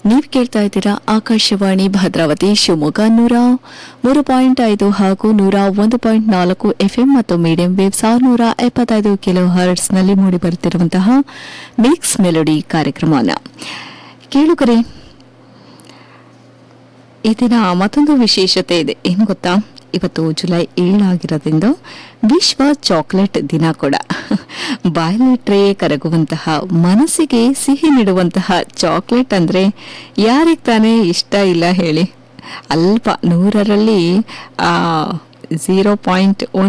ನೀವು ಕೇಳ್ತಾ ಇದ್ದೀರಾ ಆಕಾಶವಾಣಿ ಭದ್ರಾವತಿ ಶಿವಮೊಗ್ಗ ನೂರ ಮೂರು ಪಾಯಿಂಟ್ ಐದು ಹಾಗೂ ನೂರ ಒಂದು ಪಾಯಿಂಟ್ ನಾಲ್ಕು ಎಫ್ಎಂ ಮತ್ತು ಮೀಡಿಯಂ ವೇವ್ ಸಾವಿರನೂರ ಎಪ್ಪತ್ತೈದು ಕಿಲೋ ಹರ್ಟ್ಸ್ನಲ್ಲಿ ಮೂಡಿ ಬರುತ್ತಿರುವಂತಹ ಮಿಕ್ಸ್ ಮೆಲೋಡಿ ಕಾರ್ಯಕ್ರಮನ ಕೇಳುಗರೆ ಈ ದಿನ ಮತ್ತೊಂದು ವಿಶೇಷತೆ ಇದೆ ಏನು ಗೊತ್ತಾ ಇವತ್ತು ಜುಲೈ ಏಳಾಗಿರೋದ್ರಿಂದ ವಿಶ್ವ ಚಾಕ್ಲೇಟ್ ದಿನ ಕೂಡ ಬಾಯಲ್ಲಿಟ್ರೆ ಕರಗುವಂತಹ ಮನಸ್ಸಿಗೆ ಸಿಹಿ ನೀಡುವಂತಹ ಚಾಕ್ಲೇಟ್ ಅಂದ್ರೆ ಯಾರಿಗೆ ತಾನೇ ಇಷ್ಟ ಇಲ್ಲ ಹೇಳಿ ಅಲ್ಪ ನೂರರಲ್ಲಿ ಝೀರೋ ಪಾಯಿಂಟ್ ಒನ್